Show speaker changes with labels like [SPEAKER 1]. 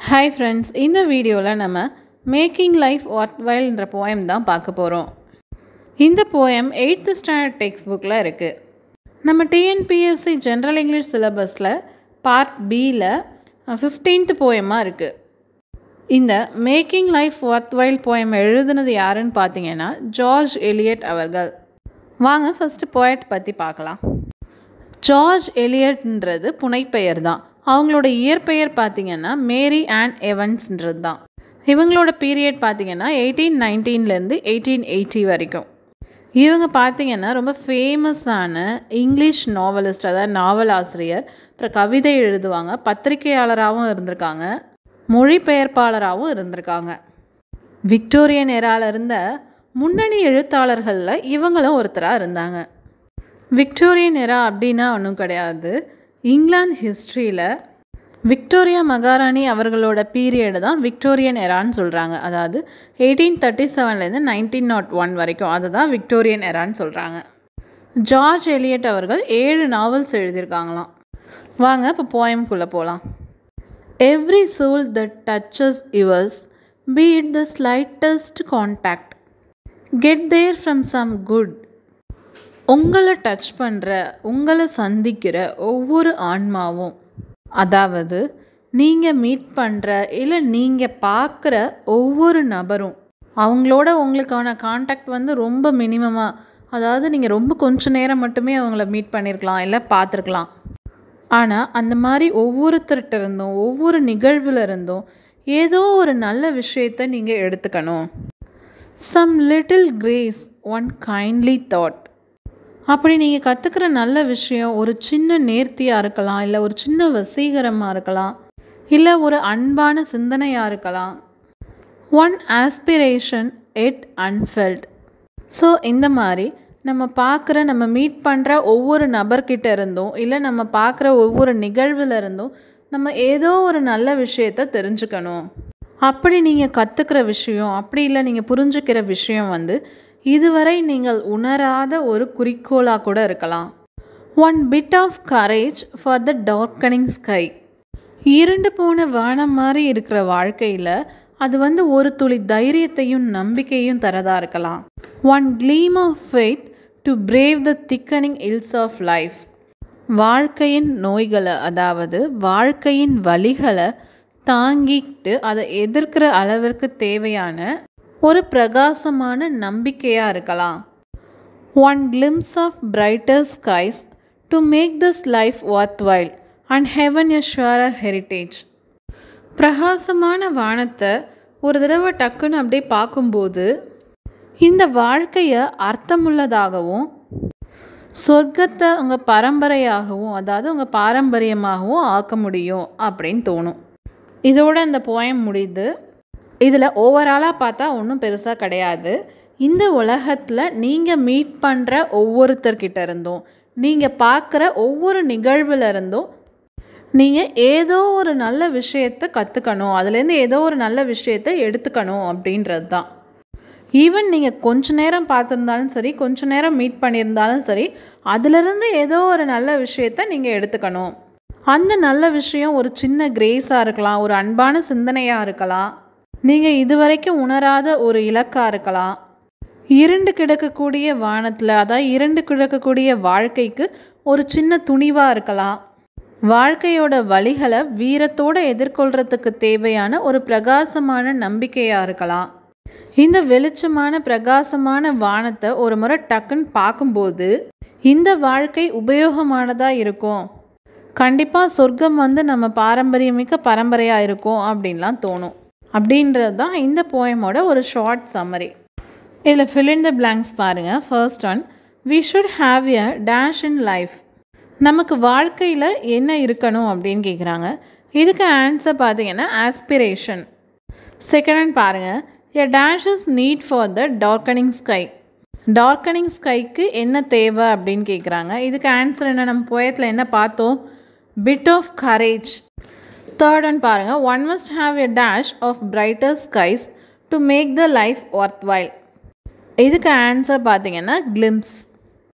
[SPEAKER 1] hi friends இந்த வீடியோவில் நம்ம மேக்கிங் லைஃப் ஒர்த் வைல்ன்ற போயம் தான் பார்க்க போகிறோம் இந்த போயம் எயித்து ஸ்டாண்டர்ட் டெக்ஸ்ட் புக்கில் இருக்குது நம்ம டிஎன்பிஎஸ்சி ஜென்ரல் இங்கிலீஷ் சிலபஸில் பார்ட் பியில் ஃபிஃப்டீன்த் போயமாக இருக்குது இந்த making life worth while poem எழுதுனது யாருன்னு பார்த்தீங்கன்னா ஜார்ஜ் எலியட் அவர்கள் வாங்க ஃபஸ்ட்டு போயட் பற்றி பார்க்கலாம் ஜார்ஜ் எலியட்ன்றது புனைப்பெயர் தான் அவங்களோட இயற்பெயர் பார்த்தீங்கன்னா மேரி ஆன் எவன்ஸ்ன்றது தான் இவங்களோட பீரியட் பார்த்தீங்கன்னா எயிட்டீன் நைன்டீன்லேருந்து எயிட்டீன் எயிட்டி வரைக்கும் இவங்க பார்த்தீங்கன்னா ரொம்ப ஃபேமஸான இங்கிலீஷ் நாவலிஸ்ட் அதாவது நாவல் ஆசிரியர் அப்புறம் கவிதை எழுதுவாங்க பத்திரிகையாளராகவும் இருந்திருக்காங்க மொழிபெயர்ப்பாளராகவும் இருந்திருக்காங்க விக்டோரியன் எரால இருந்த முன்னணி எழுத்தாளர்களில் இவங்களும் ஒருத்தராக இருந்தாங்க விக்டோரியன் எரா அப்படின்னா ஒன்றும் கிடையாது இங்கிலாந்து ஹிஸ்ட்ரியில் விக்டோரியா மகாராணி அவர்களோட பீரியடு தான் விக்டோரியன் எரான்னு சொல்கிறாங்க அதாவது எயிட்டீன் தேர்ட்டி செவன்லேருந்து நைன்டீன் நாட் ஒன் வரைக்கும் அதை தான் விக்டோரியன் எரான்னு சொல்கிறாங்க ஜார்ஜ் எலியட் அவர்கள் ஏழு நாவல்ஸ் எழுதியிருக்காங்களாம் வாங்க இப்போ போயம்குள்ளே போகலாம் every soul that touches yours be it the slightest contact get therefrom some good உங்களை டச் பண்ணுற உங்களை சந்திக்கிற ஒவ்வொரு ஆன்மாவும் அதாவது நீங்கள் மீட் பண்ணுற இல்லை நீங்கள் பார்க்குற ஒவ்வொரு நபரும் அவங்களோட உங்களுக்கான காண்டாக்ட் வந்து ரொம்ப மினிமமாக அதாவது நீங்கள் ரொம்ப கொஞ்ச நேரம் மட்டுமே அவங்கள மீட் பண்ணியிருக்கலாம் இல்லை பார்த்துருக்கலாம் ஆனால் அந்த மாதிரி ஒவ்வொருத்தர்கிட்ட இருந்தும் ஒவ்வொரு நிகழ்வில் இருந்தும் ஏதோ ஒரு நல்ல விஷயத்தை நீங்கள் எடுத்துக்கணும் some little grace one kindly thought அப்படி நீங்கள் கற்றுக்கிற நல்ல விஷயம் ஒரு சின்ன நேர்த்தியாக இருக்கலாம் இல்லை ஒரு சின்ன வசீகரமாக இருக்கலாம் இல்லை ஒரு அன்பான சிந்தனையாக இருக்கலாம் one aspiration yet unfelt so இந்த மாதிரி நம்ம பார்க்குற நம்ம மீட் பண்ணுற ஒவ்வொரு நபர்கிட்ட இருந்தும் இல்லை நம்ம பார்க்குற ஒவ்வொரு நிகழ்வில் இருந்தும் நம்ம ஏதோ ஒரு நல்ல விஷயத்த தெரிஞ்சுக்கணும் அப்படி நீங்கள் கற்றுக்கிற விஷயம் அப்படி இல்லை நீங்கள் புரிஞ்சுக்கிற விஷயம் வந்து இதுவரை நீங்கள் உணராத ஒரு குறிக்கோளாக கூட இருக்கலாம் one bit of courage for the darkening sky இருண்டு போன வானம் மாதிரி இருக்கிற வாழ்க்கையில் அது வந்து ஒரு துளி தைரியத்தையும் நம்பிக்கையும் தரதா இருக்கலாம் one gleam of faith to brave the thickening ills of life வாழ்க்கையின் நோய்களை அதாவது வாழ்க்கையின் வழிகளை தாங்கிட்டு அதை எதிர்க்கிற அளவிற்கு தேவையான ஒரு பிரகாசமான நம்பிக்கையாக இருக்கலாம் one glimpse of brighter skies to make this life worth while and heaven a surer heritage பிரகாசமான வானத்தை ஒரு தடவை டக்குன்னு அப்படியே பார்க்கும்போது இந்த வாழ்க்கையை அர்த்தமுள்ளதாகவும் சொர்க்கத்தை உங்கள் பரம்பரையாகவும் அதாவது உங்கள் பாரம்பரியமாகவும் ஆக்க முடியும் அப்படின்னு தோணும் இதோட இந்த போயம் முடியுது இதில் ஓவராலாக பார்த்தா ஒன்றும் பெருசாக கிடையாது இந்த உலகத்தில் நீங்கள் மீட் பண்ணுற ஒவ்வொருத்தர்கிட்ட இருந்தும் நீங்கள் பார்க்குற ஒவ்வொரு நிகழ்வில் இருந்தும் நீங்கள் ஏதோ ஒரு நல்ல விஷயத்தை கற்றுக்கணும் அதுலேருந்து ஏதோ ஒரு நல்ல விஷயத்தை எடுத்துக்கணும் அப்படின்றது தான் ஈவன் நீங்கள் கொஞ்ச நேரம் பார்த்துருந்தாலும் சரி கொஞ்ச நேரம் மீட் பண்ணியிருந்தாலும் சரி அதிலிருந்து ஏதோ ஒரு நல்ல விஷயத்த நீங்கள் எடுத்துக்கணும் அந்த நல்ல விஷயம் ஒரு சின்ன கிரேஸாக இருக்கலாம் ஒரு அன்பான சிந்தனையாக இருக்கலாம் நீங்கள் இதுவரைக்கும் உணராத ஒரு இலக்காக இருக்கலாம் இருண்டு கிடக்கக்கூடிய வானத்தில் அதாவது இருண்டு கிடக்கக்கூடிய வாழ்க்கைக்கு ஒரு சின்ன துணிவாக இருக்கலாம் வாழ்க்கையோட வழிகளை வீரத்தோடு எதிர்கொள்கிறதுக்கு தேவையான ஒரு பிரகாசமான நம்பிக்கையாக இருக்கலாம் இந்த வெளிச்சமான பிரகாசமான வானத்தை ஒரு முறை டக்குன்னு பார்க்கும்போது இந்த வாழ்க்கை உபயோகமானதாக இருக்கும் கண்டிப்பாக சொர்க்கம் வந்து நம்ம பாரம்பரியமிக்க பரம்பரையாக இருக்கும் அப்படின்லாம் தோணும் அப்படின்றது தான் இந்த போயமோட ஒரு ஷார்ட் சம்மரி இதில் ஃபில் இன் த பிளாங்க்ஸ் பாருங்கள் first one we should have a dash in life நமக்கு வாழ்க்கையில் என்ன இருக்கணும் அப்படின்னு கேட்குறாங்க இதுக்கு ஆன்சர் பார்த்தீங்கன்னா ஆஸ்பிரேஷன் செகண்ட் ஒன் பாருங்கள் a dash is need for the darkening sky darkening ஸ்கைக்கு என்ன தேவை அப்படின்னு கேட்குறாங்க இதுக்கு ஆன்சர் என்ன நம்ம போயத்தில் என்ன பார்த்தோம் bit of courage third one பாருங்கள் one must have a dash of brighter skies to make the life worth while இதுக்கு ஆன்சர் பார்த்தீங்கன்னா கிளிம்ஸ்